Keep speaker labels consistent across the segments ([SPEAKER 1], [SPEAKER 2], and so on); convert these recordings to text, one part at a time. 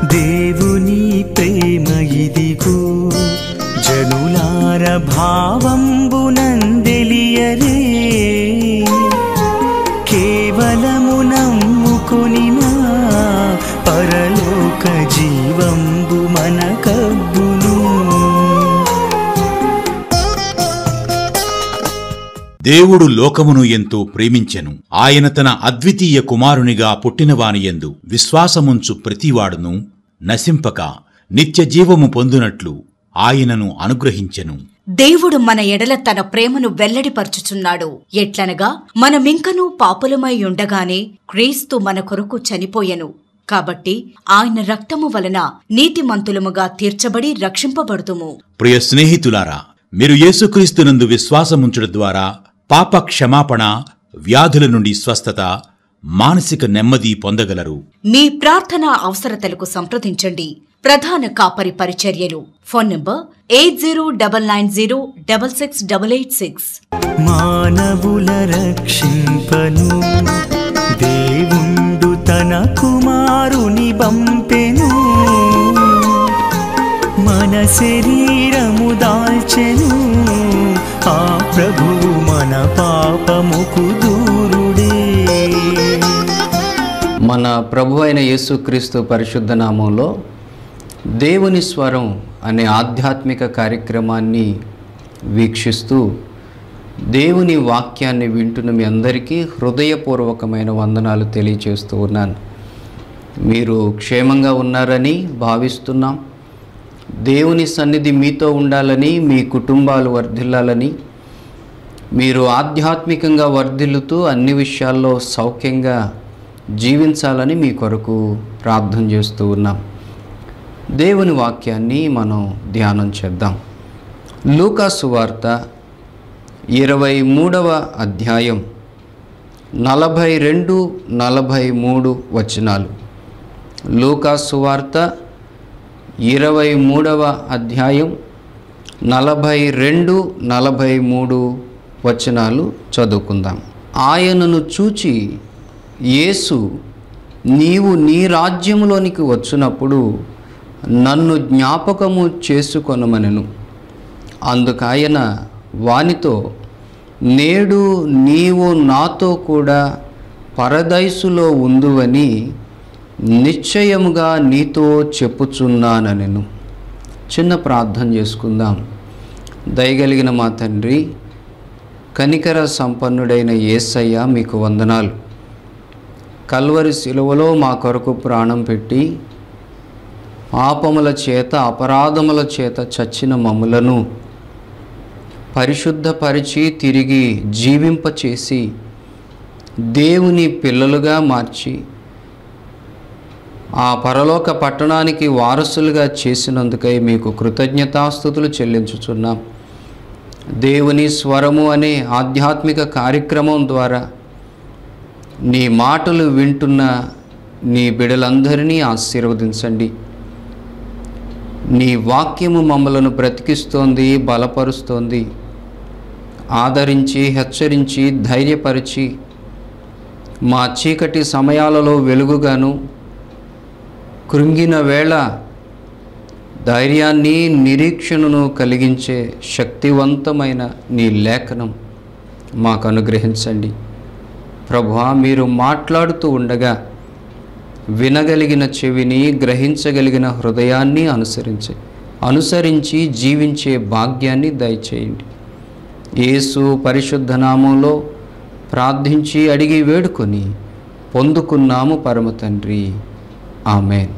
[SPEAKER 1] దేవుని ప్రేమ ఇదిగో జనులార భావంబునందెలియరే కేవలము నమ్ముకొనినా పరలోక జీవంబు మనకబ్బును
[SPEAKER 2] దేవుడు లోకమును ఎంతో ప్రేమించెను ఆయన తన అద్వితీయ కుమారునిగా పుట్టినవాని యందు విశ్వాసముంచు ప్రతివాడును నశింపక నిత్య జీవము పొందునట్లు ఆయనను అనుగ్రహించెను
[SPEAKER 3] దేవుడు మన ఎడల తన ప్రేమను వెల్లడిపరచుచున్నాడు ఎట్లనగా మనమింకనూ పాపులమై ఉండగానే క్రీస్తు మన కొరకు చనిపోయెను కాబట్టి ఆయన రక్తము వలన నీతిమంతులముగా తీర్చబడి రక్షింపబడుతుము
[SPEAKER 2] ప్రియ స్నేహితులారా మీరు యేసుక్రీస్తునందు విశ్వాసముంచడం ద్వారా పాప క్షమాపణ వ్యాధుల నుండి స్వస్థత మానసిక నెమ్మది పొందగలరు
[SPEAKER 3] మీ ప్రార్థన అవసరతలకు సంప్రదించండి ప్రధాన కాపరి పరిచర్యలు phone number eight zero double nine zero double six double eight six
[SPEAKER 1] మానవుల రక్షింపను దేవుండు తన కుమారుని బంపెను మన శరీరము దాల్చెను ఆ ప్రభువు మన పాపముకు దూరుడే
[SPEAKER 4] మన ప్రభు అయిన యేసుక్రీస్తు పరిశుద్ధ నామంలో దేవుని స్వరం అనే ఆధ్యాత్మిక కార్యక్రమాన్ని వీక్షిస్తూ దేవుని వాక్యాన్ని వింటున్న మీ అందరికీ హృదయపూర్వకమైన వందనాలు తెలియచేస్తూ ఉన్నాను మీరు క్షేమంగా ఉన్నారని భావిస్తున్నాం దేవుని సన్నిధి మీతో ఉండాలని మీ కుటుంబాలు వర్ధిల్లాలని మీరు ఆధ్యాత్మికంగా వర్ధిల్లుతూ అన్ని విషయాల్లో సౌఖ్యంగా జీవించాలని మీ కొరకు ప్రార్థన చేస్తూ ఉన్నాం దేవుని వాక్యాన్ని మనం ధ్యానం చేద్దాం లూకాసు వార్త ఇరవై మూడవ అధ్యాయం నలభై రెండు నలభై మూడు వచనాలు లూకాసు వార్త ఇరవై మూడవ అధ్యాయం నలభై రెండు నలభై మూడు వచనాలు చదువుకుందాం ఆయనను చూచి యేసు నీవు నీ రాజ్యములోనికి వచ్చినప్పుడు నన్ను జ్ఞాపకము చేసుకొనమనెను అందుకాయన వానితో నేడు నీవు నాతో కూడా పరదైసులో ఉందువని నిశ్చయముగా నీతో చెప్పుచున్నానెను చిన్న ప్రార్థన చేసుకుందాం దయగలిగిన మా తండ్రి కనికర సంపన్నుడైన యేసయ్య మీకు వందనాలు కల్వరి శిలువలో మా కొరకు ప్రాణం పెట్టి పాపముల చేత అపరాధముల చేత చచ్చిన మమ్ములను పరిశుద్ధపరిచి తిరిగి జీవింపచేసి దేవుని పిల్లలుగా మార్చి ఆ పరలోక పట్టణానికి వారసులుగా చేసినందుకై మీకు కృతజ్ఞతాస్థుతులు చెల్లించుచున్నాం దేవుని స్వరము అనే ఆధ్యాత్మిక కార్యక్రమం ద్వారా నీ మాటలు వింటున్న నీ బిడలందరినీ ఆశీర్వదించండి నీ వాక్యము మమ్మలను బ్రతికిస్తోంది బలపరుస్తోంది ఆదరించి హెచ్చరించి ధైర్యపరిచి మా చీకటి సమయాలలో వెలుగుగాను కృంగిన వేళ ధైర్యాన్ని నిరీక్షణను కలిగించే శక్తివంతమైన నీ లేఖనం మాకు అనుగ్రహించండి ప్రభువా మీరు మాట్లాడుతూ ఉండగా వినగలిగిన చెవిని గ్రహించగలిగిన హృదయాన్ని అనుసరించి అనుసరించి జీవించే భాగ్యాన్ని దయచేయండి యేసు పరిశుద్ధ నామంలో ప్రార్థించి అడిగి వేడుకొని పొందుకున్నాము పరమ తండ్రి ఆమెన్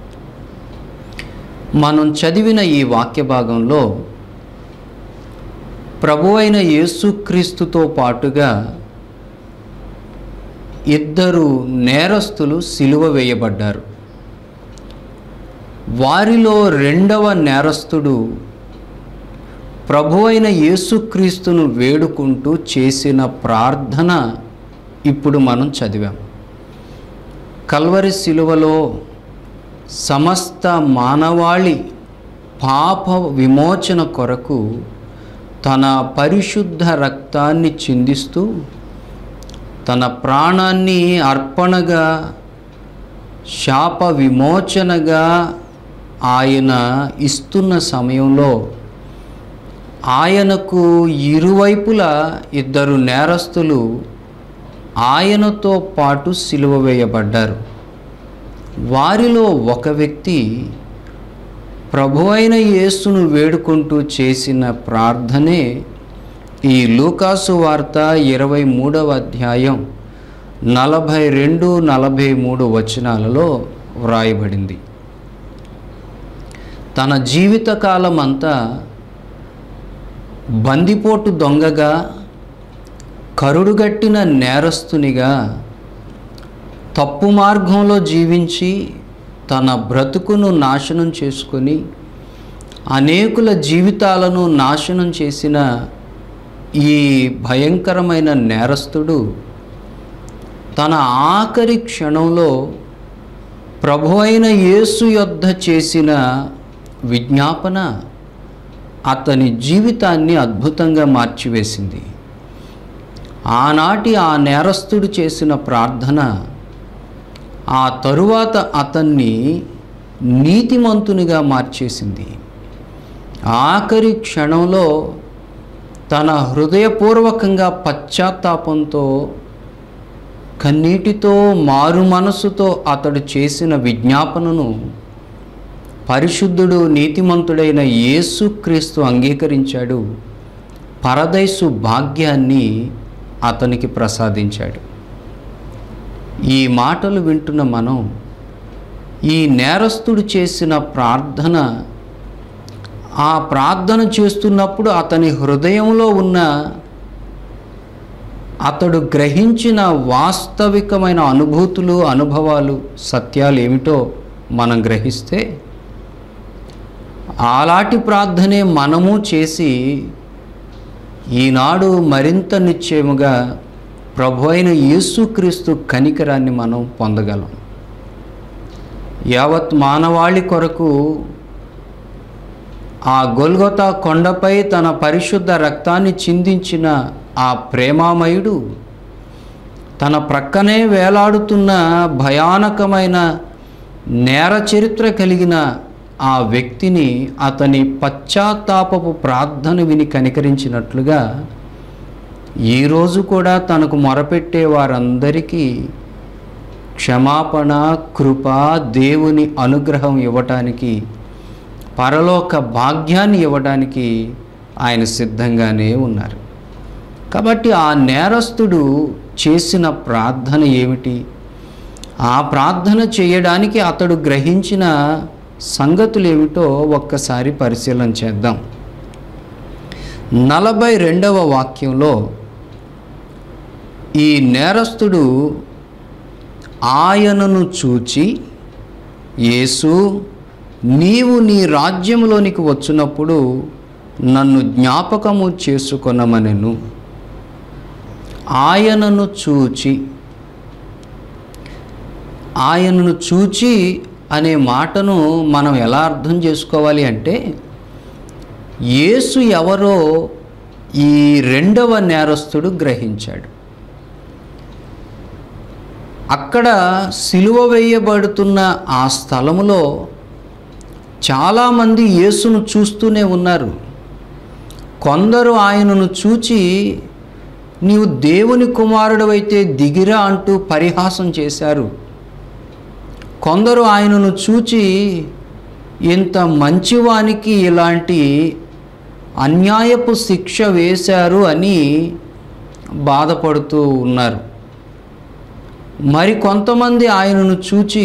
[SPEAKER 4] మనం చదివిన ఈ వాక్య భాగంలో ప్రభు అయిన యేసుక్రీస్తుతో పాటుగా ఇద్దరు నేరస్తులు సిలువ వేయబడ్డారు వారిలో రెండవ నేరస్తుడు ప్రభు అయిన యేసుక్రీస్తును వేడుకుంటూ చేసిన ప్రార్థన ఇప్పుడు మనం చదివాం కల్వరి శిలువలో సమస్త మానవాళి పాప విమోచన కొరకు తన పరిశుద్ధ రక్తాన్ని చిందిస్తూ తన ప్రాణాన్ని అర్పణగా శాప విమోచనగా ఆయన ఇస్తున్న సమయంలో ఆయనకు ఇరువైపులా ఇద్దరు నేరస్తులు ఆయనతో పాటు సిలువ వేయబడ్డారు వారిలో ఒక వ్యక్తి ప్రభు అయిన యేసును వేడుకుంటూ చేసిన ప్రార్థనే ఈ లూకాసు వార్త ఇరవై మూడవ అధ్యాయం నలభై రెండు నలభై మూడు వచనాలలో వ్రాయబడింది తన జీవితకాలం అంతా బందిపోటు దొంగగా కరుడుగట్టిన నేరస్తునిగా తప్పు మార్గంలో జీవించి తన బ్రతుకును నాశనం చేసుకొని అనేకుల జీవితాలను నాశనం చేసిన ఈ భయంకరమైన నేరస్తుడు తన ఆఖరి క్షణంలో ప్రభు అయిన యేసు యొద్ధ చేసిన విజ్ఞాపన అతని జీవితాన్ని అద్భుతంగా మార్చివేసింది ఆనాటి ఆ నేరస్తుడు చేసిన ప్రార్థన ఆ తరువాత అతన్ని నీతిమంతునిగా మార్చేసింది ఆఖరి క్షణంలో తన హృదయపూర్వకంగా పశ్చాత్తాపంతో కన్నీటితో మారు మనసుతో అతడు చేసిన విజ్ఞాపనను పరిశుద్ధుడు నీతిమంతుడైన యేసుక్రీస్తు అంగీకరించాడు పరదైసు భాగ్యాన్ని అతనికి ప్రసాదించాడు ఈ మాటలు వింటున్న మనం ఈ నేరస్తుడు చేసిన ప్రార్థన ఆ ప్రార్థన చేస్తున్నప్పుడు అతని హృదయంలో ఉన్న అతడు గ్రహించిన వాస్తవికమైన అనుభూతులు అనుభవాలు సత్యాలు ఏమిటో మనం గ్రహిస్తే అలాంటి ప్రార్థనే మనము చేసి ఈనాడు మరింత నిశ్చయముగా ప్రభు అయిన యేసుక్రీస్తు కనికరాన్ని మనం పొందగలం యావత్ మానవాళి కొరకు ఆ గొల్గొతా కొండపై తన పరిశుద్ధ రక్తాన్ని చిందించిన ఆ ప్రేమామయుడు తన ప్రక్కనే వేలాడుతున్న భయానకమైన నేర చరిత్ర కలిగిన ఆ వ్యక్తిని అతని పశ్చాత్తాపపు ప్రార్థన విని కనికరించినట్లుగా ఈరోజు కూడా తనకు మొరపెట్టే వారందరికీ క్షమాపణ కృప దేవుని అనుగ్రహం ఇవ్వటానికి పరలోక భాగ్యాన్ని ఇవ్వడానికి ఆయన సిద్ధంగానే ఉన్నారు కాబట్టి ఆ నేరస్తుడు చేసిన ప్రార్థన ఏమిటి ఆ ప్రార్థన చేయడానికి అతడు గ్రహించిన సంగతులు ఏమిటో ఒక్కసారి పరిశీలన చేద్దాం నలభై రెండవ వాక్యంలో ఈ నేరస్తుడు ఆయనను చూచి యేసు నీవు నీ రాజ్యంలోనికి వచ్చినప్పుడు నన్ను జ్ఞాపకము చేసుకొనమనెను ఆయనను చూచి ఆయనను చూచి అనే మాటను మనం ఎలా అర్థం చేసుకోవాలి అంటే యేసు ఎవరో ఈ రెండవ నేరస్తుడు గ్రహించాడు అక్కడ సిలువ వేయబడుతున్న ఆ స్థలములో చాలామంది యేసును చూస్తూనే ఉన్నారు కొందరు ఆయనను చూచి నీవు దేవుని కుమారుడవైతే దిగిరా అంటూ పరిహాసం చేశారు కొందరు ఆయనను చూచి ఇంత మంచివానికి ఇలాంటి అన్యాయపు శిక్ష వేశారు అని బాధపడుతూ ఉన్నారు మరి కొంతమంది ఆయనను చూచి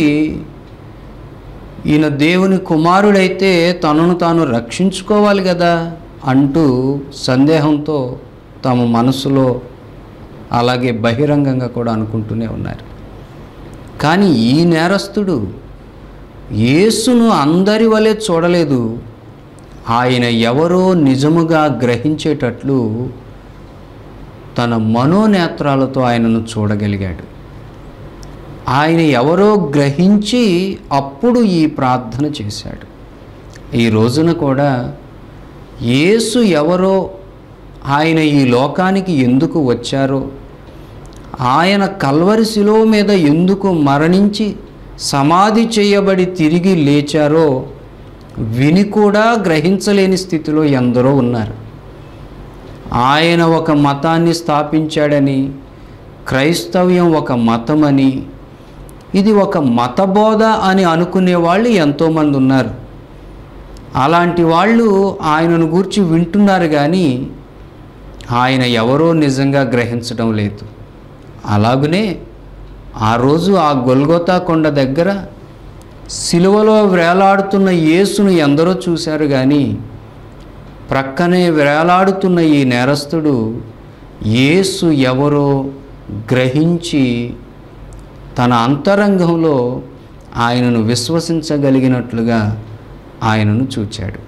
[SPEAKER 4] ఈయన దేవుని కుమారుడైతే తనను తాను రక్షించుకోవాలి కదా అంటూ సందేహంతో తమ మనసులో అలాగే బహిరంగంగా కూడా అనుకుంటూనే ఉన్నారు కానీ ఈ నేరస్తుడు యేసును అందరి వలె చూడలేదు ఆయన ఎవరో నిజముగా గ్రహించేటట్లు తన మనోనేత్రాలతో ఆయనను చూడగలిగాడు ఆయన ఎవరో గ్రహించి అప్పుడు ఈ ప్రార్థన చేశాడు ఈ రోజున కూడా యేసు ఎవరో ఆయన ఈ లోకానికి ఎందుకు వచ్చారో ఆయన కల్వరి శిలువ మీద ఎందుకు మరణించి సమాధి చేయబడి తిరిగి లేచారో విని కూడా గ్రహించలేని స్థితిలో ఎందరో ఉన్నారు ఆయన ఒక మతాన్ని స్థాపించాడని క్రైస్తవ్యం ఒక మతమని ఇది ఒక మతబోధ అని అనుకునే వాళ్ళు ఎంతోమంది ఉన్నారు అలాంటి వాళ్ళు ఆయనను గూర్చి వింటున్నారు కానీ ఆయన ఎవరో నిజంగా గ్రహించడం లేదు అలాగనే ఆ రోజు ఆ గొల్గొతా కొండ దగ్గర సిలువలో వేలాడుతున్న యేసును ఎందరో చూశారు కానీ ప్రక్కనే వేలాడుతున్న ఈ నేరస్తుడు యేసు ఎవరో గ్రహించి తన అంతరంగంలో ఆయనను విశ్వసించగలిగినట్లుగా ఆయనను చూచాడు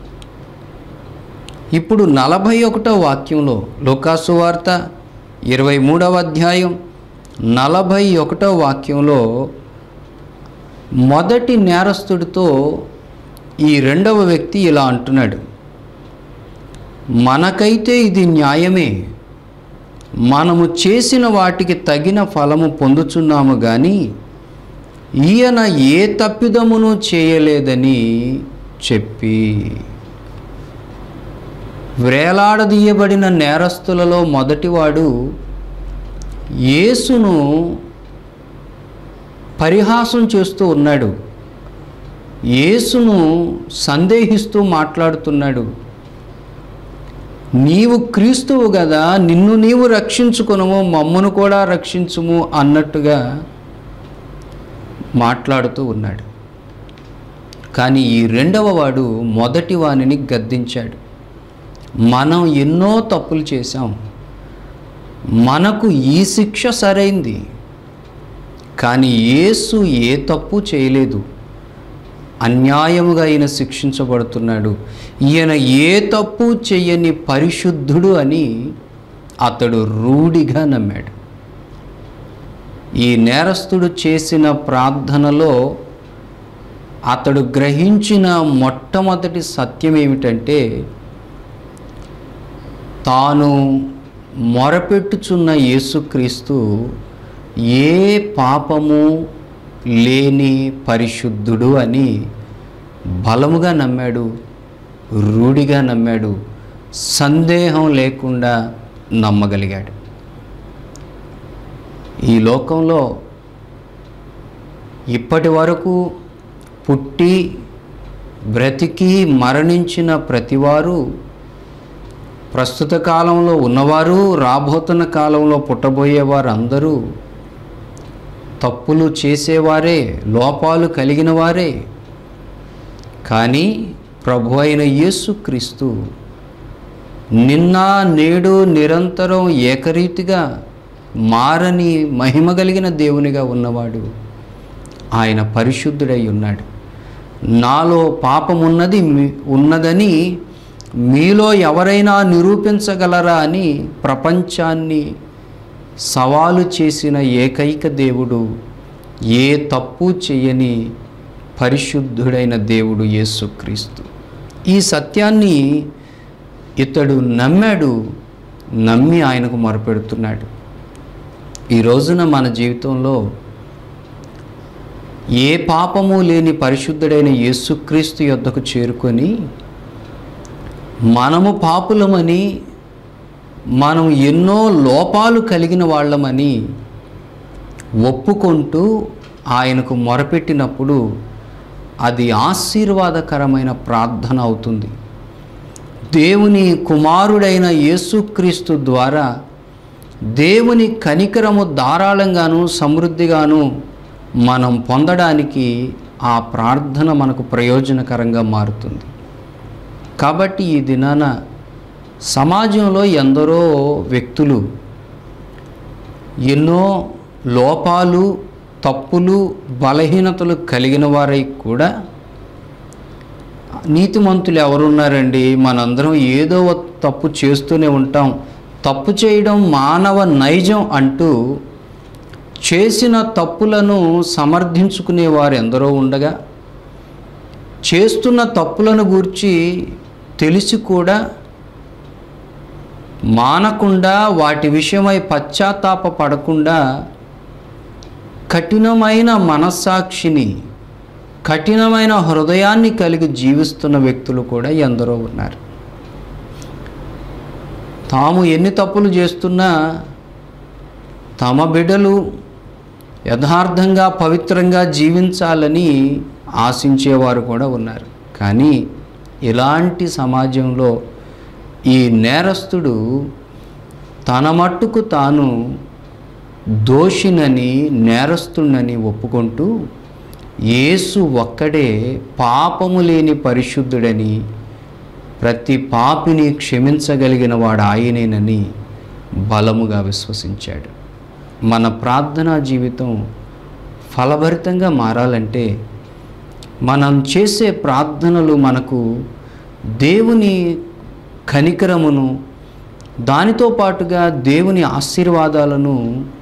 [SPEAKER 4] ఇప్పుడు నలభై ఒకటో వాక్యంలో లోకాసు వార్త ఇరవై మూడవ అధ్యాయం నలభై ఒకటో వాక్యంలో మొదటి నేరస్తుడితో ఈ రెండవ వ్యక్తి ఇలా అంటున్నాడు మనకైతే ఇది న్యాయమే మనము చేసిన వాటికి తగిన ఫలము పొందుచున్నాము కానీ ఈయన ఏ తప్పిదమును చేయలేదని చెప్పి వ్రేలాడదీయబడిన నేరస్తులలో మొదటివాడు యేసును పరిహాసం చేస్తూ ఉన్నాడు యేసును సందేహిస్తూ మాట్లాడుతున్నాడు నీవు క్రీస్తువు కదా నిన్ను నీవు రక్షించుకునము మమ్మను కూడా రక్షించుము అన్నట్టుగా మాట్లాడుతూ ఉన్నాడు కానీ ఈ రెండవ వాడు మొదటి వానిని గద్దించాడు మనం ఎన్నో తప్పులు చేశాం మనకు ఈ శిక్ష సరైంది కానీ యేసు ఏ తప్పు చేయలేదు అన్యాయముగా ఈయన శిక్షించబడుతున్నాడు ఈయన ఏ తప్పు చెయ్యని పరిశుద్ధుడు అని అతడు రూఢిగా నమ్మాడు ఈ నేరస్తుడు చేసిన ప్రార్థనలో అతడు గ్రహించిన మొట్టమొదటి సత్యం ఏమిటంటే తాను మొరపెట్టుచున్న యేసుక్రీస్తు ఏ పాపము లేని పరిశుద్ధుడు అని బలముగా నమ్మాడు రూఢిగా నమ్మాడు సందేహం లేకుండా నమ్మగలిగాడు ఈ లోకంలో ఇప్పటి వరకు పుట్టి బ్రతికి మరణించిన ప్రతివారు ప్రస్తుత కాలంలో ఉన్నవారు రాబోతున్న కాలంలో పుట్టబోయేవారు అందరూ తప్పులు చేసేవారే లోపాలు కలిగిన వారే కానీ ప్రభు అయిన యేసుక్రీస్తు నిన్న నేడు నిరంతరం ఏకరీతిగా మారని మహిమ కలిగిన దేవునిగా ఉన్నవాడు ఆయన పరిశుద్ధుడై ఉన్నాడు నాలో పాపమున్నది మీ- ఉన్నదని మీలో ఎవరైనా నిరూపించగలరా అని ప్రపంచాన్ని సవాలు చేసిన ఏకైక దేవుడు ఏ తప్పు చేయని పరిశుద్ధుడైన దేవుడు యేసుక్రీస్తు ఈ సత్యాన్ని ఇతడు నమ్మాడు నమ్మి ఆయనకు మొరపెడుతున్నాడు ఈ రోజున మన జీవితంలో ఏ పాపము లేని పరిశుద్ధుడైన యేసుక్రీస్తు యొద్దకు చేరుకొని మనము పాపులమని మనం ఎన్నో లోపాలు కలిగిన వాళ్ళమని ఒప్పుకుంటూ ఆయనకు మొరపెట్టినప్పుడు అది ఆశీర్వాదకరమైన ప్రార్థన అవుతుంది దేవుని కుమారుడైన యేసుక్రీస్తు ద్వారా దేవుని కనికరము ధారాళంగాను సమృద్ధిగాను మనం పొందడానికి ఆ ప్రార్థన మనకు ప్రయోజనకరంగా మారుతుంది కాబట్టి ఈ దినాన సమాజంలో ఎందరో వ్యక్తులు ఎన్నో లోపాలు తప్పులు బలహీనతలు కలిగిన వారై కూడా నీతిమంతులు ఎవరున్నారండి మనందరం ఏదో ఒక తప్పు చేస్తూనే ఉంటాం తప్పు చేయడం మానవ నైజం అంటూ చేసిన తప్పులను సమర్థించుకునే వారు ఎందరో ఉండగా చేస్తున్న తప్పులను గూర్చి తెలిసి కూడా మానకుండా వాటి విషయమై పశ్చాత్తాప పడకుండా కఠినమైన మనస్సాక్షిని కఠినమైన హృదయాన్ని కలిగి జీవిస్తున్న వ్యక్తులు కూడా ఎందరో ఉన్నారు తాము ఎన్ని తప్పులు చేస్తున్నా తమ బిడ్డలు యథార్థంగా పవిత్రంగా జీవించాలని ఆశించేవారు కూడా ఉన్నారు కానీ ఇలాంటి సమాజంలో ఈ నేరస్తుడు తన మట్టుకు తాను దోషినని నేరస్తుడని ఒప్పుకుంటూ యేసు ఒక్కడే పాపము లేని పరిశుద్ధుడని ప్రతి పాపిని క్షమించగలిగిన వాడు ఆయనేనని బలముగా విశ్వసించాడు మన ప్రార్థనా జీవితం ఫలభరితంగా మారాలంటే మనం చేసే ప్రార్థనలు మనకు దేవుని కనికరమును దానితో పాటుగా దేవుని ఆశీర్వాదాలను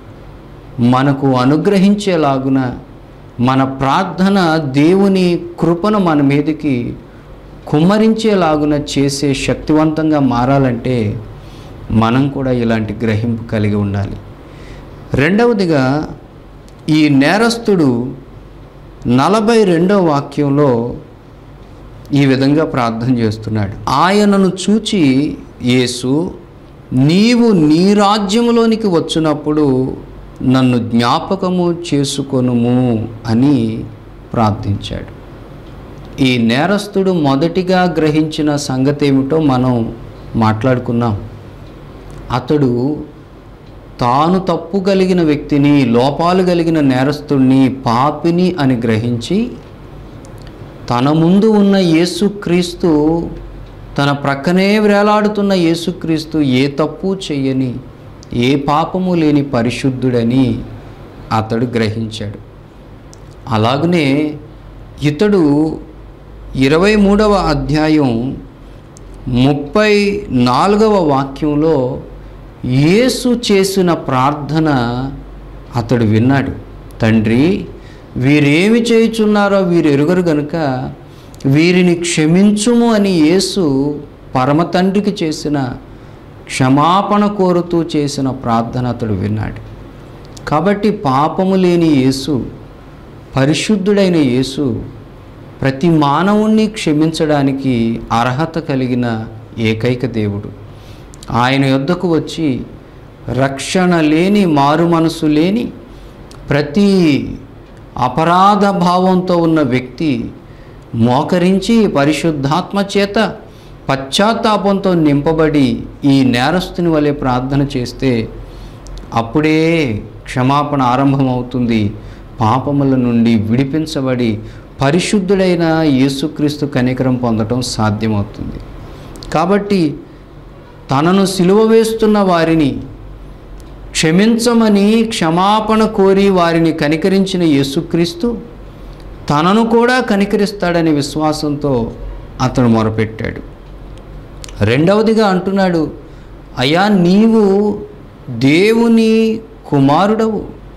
[SPEAKER 4] మనకు అనుగ్రహించేలాగున మన ప్రార్థన దేవుని కృపను మన మీదకి కుమ్మరించేలాగున చేసే శక్తివంతంగా మారాలంటే మనం కూడా ఇలాంటి గ్రహింపు కలిగి ఉండాలి రెండవదిగా ఈ నేరస్తుడు నలభై రెండవ వాక్యంలో ఈ విధంగా ప్రార్థన చేస్తున్నాడు ఆయనను చూచి యేసు నీవు నీ రాజ్యములోనికి వచ్చినప్పుడు నన్ను జ్ఞాపకము చేసుకొనుము అని ప్రార్థించాడు ఈ నేరస్తుడు మొదటిగా గ్రహించిన సంగతి ఏమిటో మనం మాట్లాడుకున్నాం అతడు తాను తప్పు కలిగిన వ్యక్తిని లోపాలు కలిగిన నేరస్తుడిని పాపిని అని గ్రహించి తన ముందు ఉన్న యేసుక్రీస్తు తన ప్రక్కనే వేలాడుతున్న యేసుక్రీస్తు ఏ తప్పు చెయ్యని ఏ పాపము లేని పరిశుద్ధుడని అతడు గ్రహించాడు అలాగనే ఇతడు ఇరవై మూడవ అధ్యాయం ముప్పై నాలుగవ వాక్యంలో యేసు చేసిన ప్రార్థన అతడు విన్నాడు తండ్రి వీరేమి చేయుచున్నారో వీరు ఎరుగరు గనుక వీరిని క్షమించుము అని యేసు పరమ తండ్రికి చేసిన క్షమాపణ కోరుతూ చేసిన ప్రార్థన అతడు విన్నాడు కాబట్టి పాపము లేని యేసు పరిశుద్ధుడైన యేసు ప్రతి మానవుణ్ణి క్షమించడానికి అర్హత కలిగిన ఏకైక దేవుడు ఆయన యొద్దకు వచ్చి రక్షణ లేని మారు మనసు లేని ప్రతి అపరాధ భావంతో ఉన్న వ్యక్తి మోకరించి పరిశుద్ధాత్మ చేత పశ్చాత్తాపంతో నింపబడి ఈ నేరస్తుని వలె ప్రార్థన చేస్తే అప్పుడే క్షమాపణ ఆరంభమవుతుంది పాపముల నుండి విడిపించబడి పరిశుద్ధుడైన యేసుక్రీస్తు కనికరం పొందటం సాధ్యమవుతుంది కాబట్టి తనను సిలువ వేస్తున్న వారిని క్షమించమని క్షమాపణ కోరి వారిని కనికరించిన యేసుక్రీస్తు తనను కూడా కనికరిస్తాడనే విశ్వాసంతో అతను మొరపెట్టాడు రెండవదిగా అంటున్నాడు అయ్యా నీవు దేవుని కుమారుడవు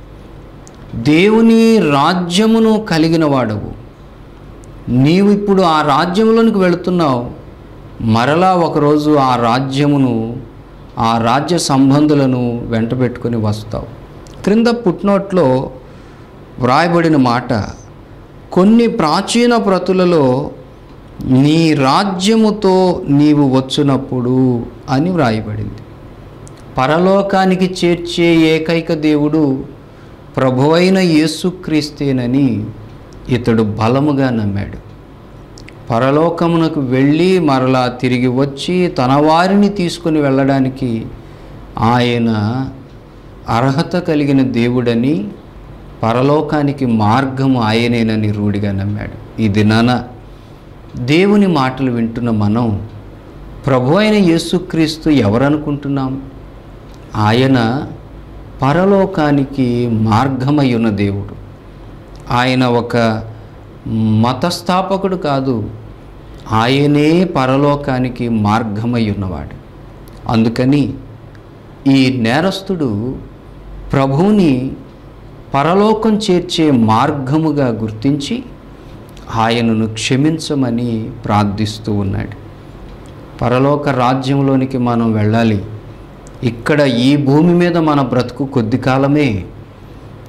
[SPEAKER 4] దేవుని రాజ్యమును కలిగిన వాడవు నీవు ఇప్పుడు ఆ రాజ్యంలోనికి వెళుతున్నావు మరలా ఒకరోజు ఆ రాజ్యమును ఆ రాజ్య సంబంధులను వెంట పెట్టుకొని వస్తావు క్రింద పుట్నోట్లో వ్రాయబడిన మాట కొన్ని ప్రాచీన ప్రతులలో నీ రాజ్యముతో నీవు వచ్చినప్పుడు అని వ్రాయబడింది పరలోకానికి చేర్చే ఏకైక దేవుడు ప్రభువైన యేసుక్రీస్తేనని ఇతడు బలముగా నమ్మాడు పరలోకమునకు వెళ్ళి మరలా తిరిగి వచ్చి తన వారిని తీసుకుని వెళ్ళడానికి ఆయన అర్హత కలిగిన దేవుడని పరలోకానికి మార్గము ఆయనేనని రూఢిగా నమ్మాడు ఈ దినాన దేవుని మాటలు వింటున్న మనం ప్రభు అయిన యేసుక్రీస్తు ఎవరనుకుంటున్నాం ఆయన పరలోకానికి మార్గమై ఉన్న దేవుడు ఆయన ఒక మతస్థాపకుడు కాదు ఆయనే పరలోకానికి మార్గమై ఉన్నవాడు అందుకని ఈ నేరస్తుడు ప్రభువుని పరలోకం చేర్చే మార్గముగా గుర్తించి ఆయనను క్షమించమని ప్రార్థిస్తూ ఉన్నాడు పరలోక రాజ్యంలోనికి మనం వెళ్ళాలి ఇక్కడ ఈ భూమి మీద మన బ్రతుకు కొద్ది కాలమే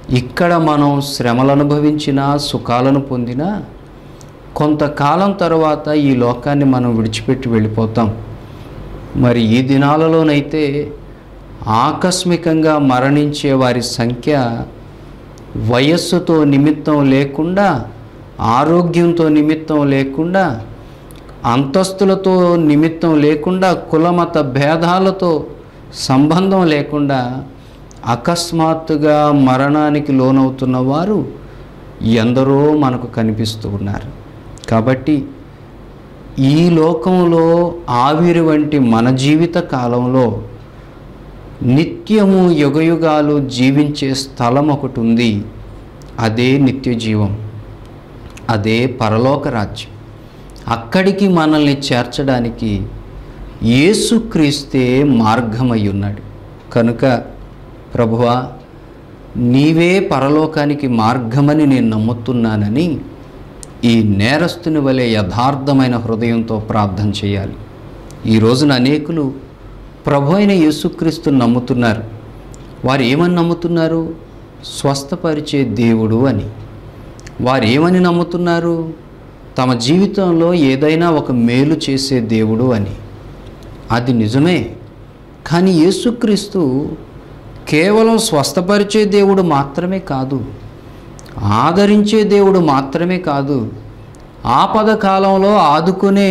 [SPEAKER 4] ఇక్కడ మనం శ్రమలు అనుభవించినా సుఖాలను పొందినా కొంతకాలం తర్వాత ఈ లోకాన్ని మనం విడిచిపెట్టి వెళ్ళిపోతాం మరి ఈ దినాలలోనైతే ఆకస్మికంగా మరణించే వారి సంఖ్య వయస్సుతో నిమిత్తం లేకుండా ఆరోగ్యంతో నిమిత్తం లేకుండా అంతస్తులతో నిమిత్తం లేకుండా కులమత భేదాలతో సంబంధం లేకుండా అకస్మాత్తుగా మరణానికి లోనవుతున్న వారు ఎందరో మనకు కనిపిస్తూ ఉన్నారు కాబట్టి ఈ లోకంలో ఆవిరి వంటి మన జీవిత కాలంలో నిత్యము యుగయుగాలు జీవించే స్థలం ఒకటి ఉంది అదే నిత్య జీవం అదే పరలోక రాజ్యం అక్కడికి మనల్ని చేర్చడానికి యేసుక్రీస్తే మార్గమై ఉన్నాడు కనుక ప్రభువా నీవే పరలోకానికి మార్గమని నేను నమ్ముతున్నానని ఈ నేరస్తుని వలె యథార్థమైన హృదయంతో ప్రార్థన చేయాలి ఈ రోజున అనేకులు ప్రభు అయిన యేసుక్రీస్తుని నమ్ముతున్నారు వారు ఏమని నమ్ముతున్నారు స్వస్థపరిచే దేవుడు అని వారు ఏమని నమ్ముతున్నారు తమ జీవితంలో ఏదైనా ఒక మేలు చేసే దేవుడు అని అది నిజమే కానీ యేసుక్రీస్తు కేవలం స్వస్థపరిచే దేవుడు మాత్రమే కాదు ఆదరించే దేవుడు మాత్రమే కాదు ఆపద కాలంలో ఆదుకునే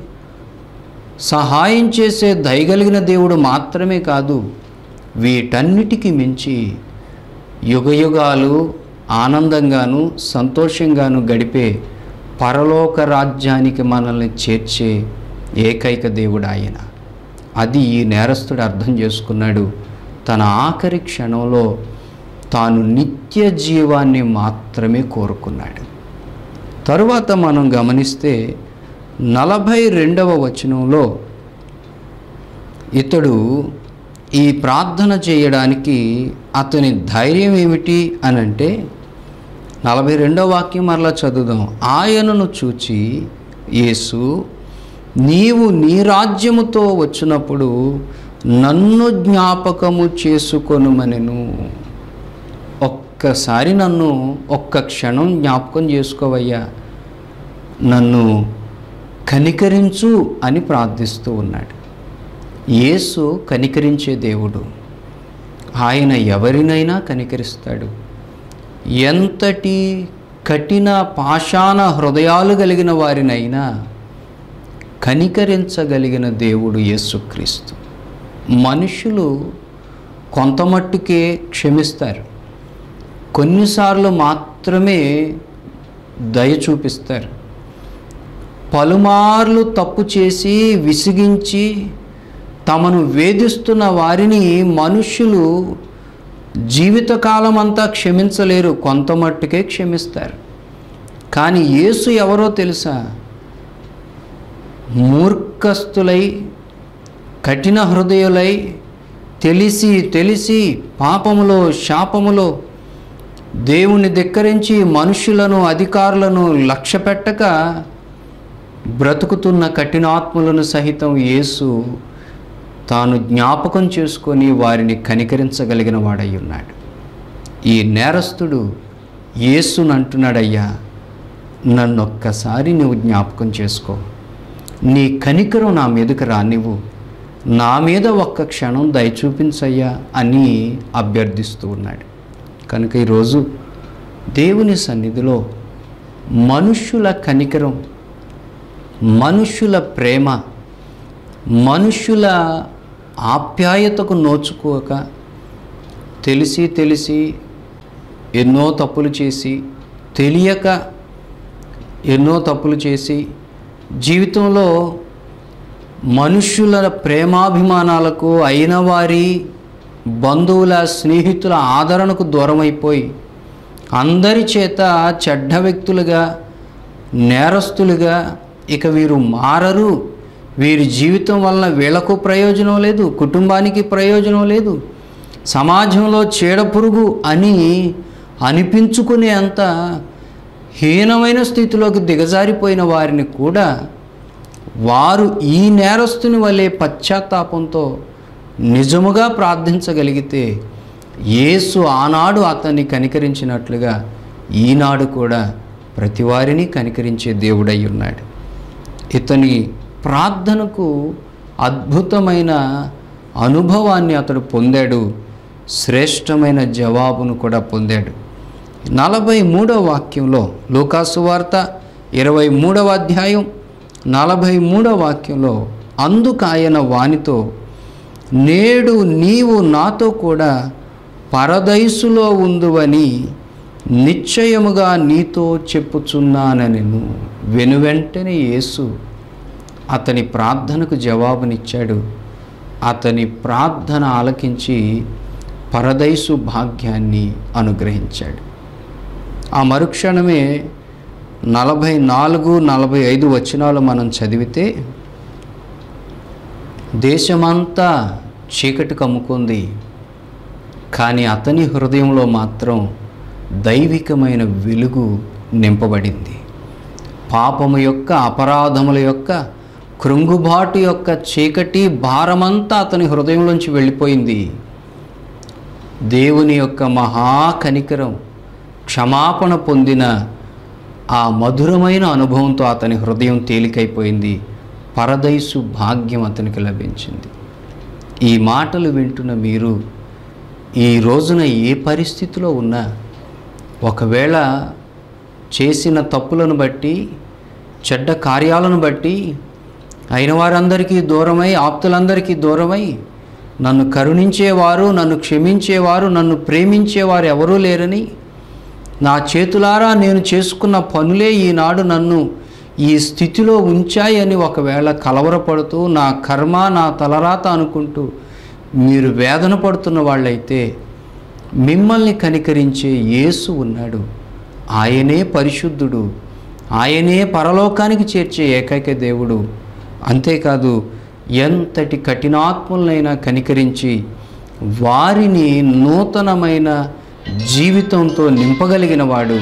[SPEAKER 4] సహాయం చేసే దయగలిగిన దేవుడు మాత్రమే కాదు వీటన్నిటికీ మించి యుగయుగాలు ఆనందంగాను సంతోషంగాను గడిపే పరలోక రాజ్యానికి మనల్ని చేర్చే ఏకైక దేవుడు ఆయన అది ఈ నేరస్తుడు అర్థం చేసుకున్నాడు తన ఆఖరి క్షణంలో తాను నిత్య జీవాన్ని మాత్రమే కోరుకున్నాడు తరువాత మనం గమనిస్తే నలభై రెండవ వచనంలో ఇతడు ఈ ప్రార్థన చేయడానికి అతని ధైర్యం ఏమిటి అని అంటే నలభై రెండవ వాక్యం మరలా చదువుదాం ఆయనను చూచి యేసు నీవు నీ రాజ్యముతో వచ్చినప్పుడు నన్ను జ్ఞాపకము చేసుకొనుమనెను ఒక్కసారి నన్ను ఒక్క క్షణం జ్ఞాపకం చేసుకోవయ్యా నన్ను కనికరించు అని ప్రార్థిస్తూ ఉన్నాడు యేసు కనికరించే దేవుడు ఆయన ఎవరినైనా కనికరిస్తాడు ఎంతటి కఠిన పాషాణ హృదయాలు కలిగిన వారినైనా కనికరించగలిగిన దేవుడు యేసుక్రీస్తు మనుషులు కొంతమట్టుకే క్షమిస్తారు కొన్నిసార్లు మాత్రమే దయ చూపిస్తారు పలుమార్లు తప్పు చేసి విసిగించి తమను వేధిస్తున్న వారిని మనుష్యులు జీవితకాలం అంతా క్షమించలేరు కొంత మట్టుకే క్షమిస్తారు కానీ యేసు ఎవరో తెలుసా మూర్ఖస్తులై కఠిన హృదయులై తెలిసి తెలిసి పాపములో శాపములో దేవుని ధిక్కరించి మనుషులను అధికారులను లక్ష్య పెట్టక బ్రతుకుతున్న కఠినాత్ములను సహితం యేసు తాను జ్ఞాపకం చేసుకొని వారిని కనికరించగలిగిన వాడై ఉన్నాడు ఈ నేరస్తుడు యేసును అంటున్నాడయ్యా నన్ను ఒక్కసారి నువ్వు జ్ఞాపకం చేసుకో నీ కనికరం నా మీదకి రానివ్వు నా మీద ఒక్క క్షణం దయ చూపించయ్యా అని అభ్యర్థిస్తూ ఉన్నాడు కనుక ఈరోజు దేవుని సన్నిధిలో మనుష్యుల కనికరం మనుష్యుల ప్రేమ మనుష్యుల ఆప్యాయతకు నోచుకోక తెలిసి తెలిసి ఎన్నో తప్పులు చేసి తెలియక ఎన్నో తప్పులు చేసి జీవితంలో మనుష్యుల ప్రేమాభిమానాలకు అయిన వారి బంధువుల స్నేహితుల ఆదరణకు దూరమైపోయి అందరి చేత చెడ్డ వ్యక్తులుగా నేరస్తులుగా ఇక వీరు మారరు వీరి జీవితం వలన వీళ్ళకు ప్రయోజనం లేదు కుటుంబానికి ప్రయోజనం లేదు సమాజంలో చీడపురుగు అని అనిపించుకునే అంత హీనమైన స్థితిలోకి దిగజారిపోయిన వారిని కూడా వారు ఈ నేరస్తుని వలె పశ్చాత్తాపంతో నిజముగా ప్రార్థించగలిగితే యేసు ఆనాడు అతన్ని కనికరించినట్లుగా ఈనాడు కూడా ప్రతివారిని కనికరించే దేవుడై ఉన్నాడు ఇతని ప్రార్థనకు అద్భుతమైన అనుభవాన్ని అతడు పొందాడు శ్రేష్టమైన జవాబును కూడా పొందాడు నలభై మూడవ వాక్యంలో లూకాసు వార్త ఇరవై మూడవ అధ్యాయం నలభై మూడవ వాక్యంలో అందుకు ఆయన వానితో నేడు నీవు నాతో కూడా పరదైసులో ఉందువని నిశ్చయముగా నీతో చెప్పుచున్నానెను వెనువెంటనే యేసు అతని ప్రార్థనకు జవాబునిచ్చాడు అతని ప్రార్థన ఆలకించి పరదైసు భాగ్యాన్ని అనుగ్రహించాడు ఆ మరుక్షణమే నలభై నాలుగు నలభై ఐదు వచనాలు మనం చదివితే దేశమంతా చీకటి కమ్ముకుంది కానీ అతని హృదయంలో మాత్రం దైవికమైన వెలుగు నింపబడింది పాపము యొక్క అపరాధముల యొక్క కృంగుబాటు యొక్క చీకటి భారమంతా అతని హృదయంలోంచి వెళ్ళిపోయింది దేవుని యొక్క మహాకనికరం క్షమాపణ పొందిన ఆ మధురమైన అనుభవంతో అతని హృదయం తేలికైపోయింది పరదైసు భాగ్యం అతనికి లభించింది ఈ మాటలు వింటున్న మీరు ఈ రోజున ఏ పరిస్థితిలో ఉన్నా ఒకవేళ చేసిన తప్పులను బట్టి చెడ్డ కార్యాలను బట్టి అయిన వారందరికీ దూరమై ఆప్తులందరికీ దూరమై నన్ను కరుణించేవారు నన్ను క్షమించేవారు నన్ను ప్రేమించేవారు ఎవరూ లేరని నా చేతులారా నేను చేసుకున్న పనులే ఈనాడు నన్ను ఈ స్థితిలో ఉంచాయని ఒకవేళ కలవరపడుతూ నా కర్మ నా తలరాత అనుకుంటూ మీరు వేదన పడుతున్న వాళ్ళైతే మిమ్మల్ని కనికరించే యేసు ఉన్నాడు ఆయనే పరిశుద్ధుడు ఆయనే పరలోకానికి చేర్చే ఏకైక దేవుడు అంతేకాదు ఎంతటి కఠినాత్ములనైనా కనికరించి వారిని నూతనమైన జీవితంతో నింపగలిగిన వాడు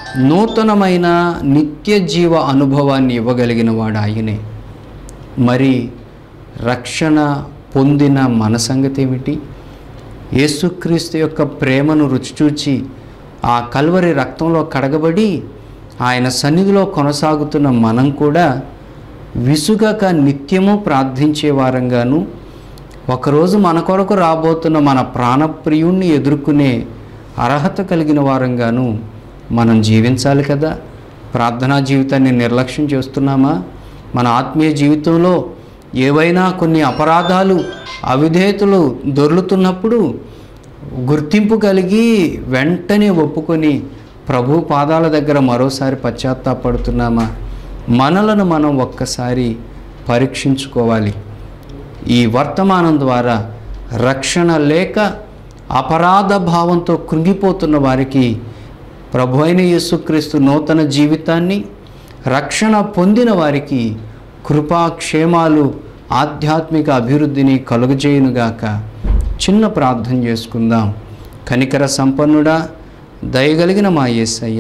[SPEAKER 4] నూతనమైన నిత్య జీవ అనుభవాన్ని ఇవ్వగలిగిన వాడు ఆయనే మరి రక్షణ పొందిన మన సంగతి ఏమిటి యేసుక్రీస్తు యొక్క ప్రేమను రుచిచూచి ఆ కల్వరి రక్తంలో కడగబడి ఆయన సన్నిధిలో కొనసాగుతున్న మనం కూడా విసుగక నిత్యము ప్రార్థించే వారంగాను ఒకరోజు మన కొరకు రాబోతున్న మన ప్రాణప్రియుణ్ణి ఎదుర్కొనే అర్హత కలిగిన వారంగాను మనం జీవించాలి కదా ప్రార్థనా జీవితాన్ని నిర్లక్ష్యం చేస్తున్నామా మన ఆత్మీయ జీవితంలో ఏవైనా కొన్ని అపరాధాలు అవిధేయతలు దొర్లుతున్నప్పుడు గుర్తింపు కలిగి వెంటనే ఒప్పుకొని ప్రభు పాదాల దగ్గర మరోసారి పశ్చాత్తాపడుతున్నామా మనలను మనం ఒక్కసారి పరీక్షించుకోవాలి ఈ వర్తమానం ద్వారా రక్షణ లేక అపరాధ భావంతో కృంగిపోతున్న వారికి ప్రభు అయిన యేసుక్రీస్తు నూతన జీవితాన్ని రక్షణ పొందిన వారికి కృపాక్షేమాలు ఆధ్యాత్మిక అభివృద్ధిని కలుగజేయునుగాక చిన్న ప్రార్థన చేసుకుందాం కనికర సంపన్నుడా దయగలిగిన మా యేసయ్య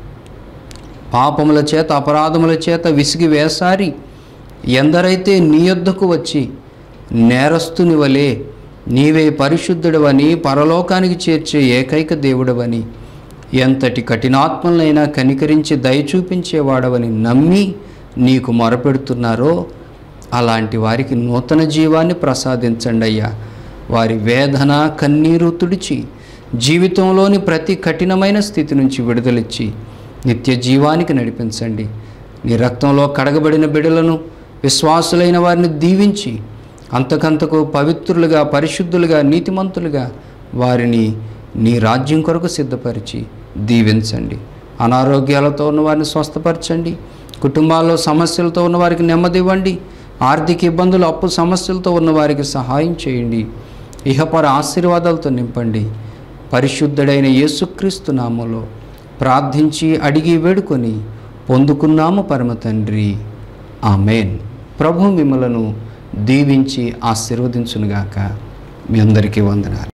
[SPEAKER 4] పాపముల చేత అపరాధముల చేత విసిగి వేసారి ఎందరైతే నీ యొద్దకు వచ్చి నేరస్తుని వలె నీవే పరిశుద్ధుడవని పరలోకానికి చేర్చే ఏకైక దేవుడవని ఎంతటి కఠినాత్మలైనా కనికరించి దయ చూపించేవాడవని నమ్మి నీకు మొరపెడుతున్నారో అలాంటి వారికి నూతన జీవాన్ని ప్రసాదించండి అయ్యా వారి వేదన కన్నీరు తుడిచి జీవితంలోని ప్రతి కఠినమైన స్థితి నుంచి విడుదలిచ్చి నిత్య జీవానికి నడిపించండి నీ రక్తంలో కడగబడిన బిడలను విశ్వాసులైన వారిని దీవించి అంతకంతకు పవిత్రులుగా పరిశుద్ధులుగా నీతిమంతులుగా వారిని నీ రాజ్యం కొరకు సిద్ధపరిచి దీవించండి అనారోగ్యాలతో ఉన్న వారిని స్వస్థపరచండి కుటుంబాల్లో సమస్యలతో ఉన్న వారికి నెమ్మది ఇవ్వండి ఆర్థిక ఇబ్బందులు అప్పు సమస్యలతో ఉన్న వారికి సహాయం చేయండి ఇహపర ఆశీర్వాదాలతో నింపండి పరిశుద్ధుడైన యేసుక్రీస్తు నామములో ప్రార్థించి అడిగి వేడుకొని పొందుకున్నాము పరమ తండ్రి ఆమెన్ ప్రభు మిమ్మలను దీవించి ఆశీర్వదించునుగాక మీ అందరికీ వందనాలు